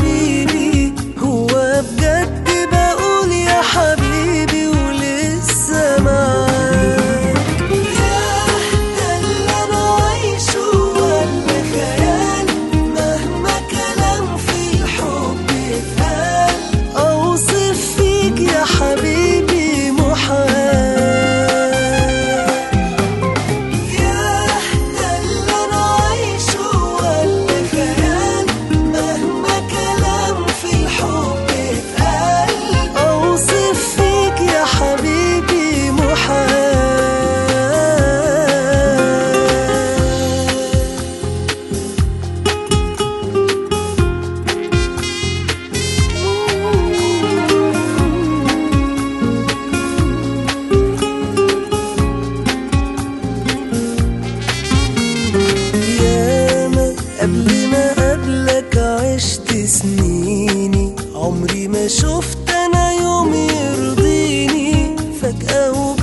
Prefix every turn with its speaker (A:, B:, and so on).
A: حبيبي هو بجد بقول يا حبيبي ولسه معاك ياه ده اللي انا عايشه ولا خيال مهما كلام في الحب اتقال اوصف فيك يا حبيبي محال ياه ده اللي انا عايشه ولا خيال مهما كلام في الحب اتقال اوصف فيك يا حبيبي محال ياما قبل ما قبلك عشت سنيني عمري ما شفت انا يوم يرضيني فجأة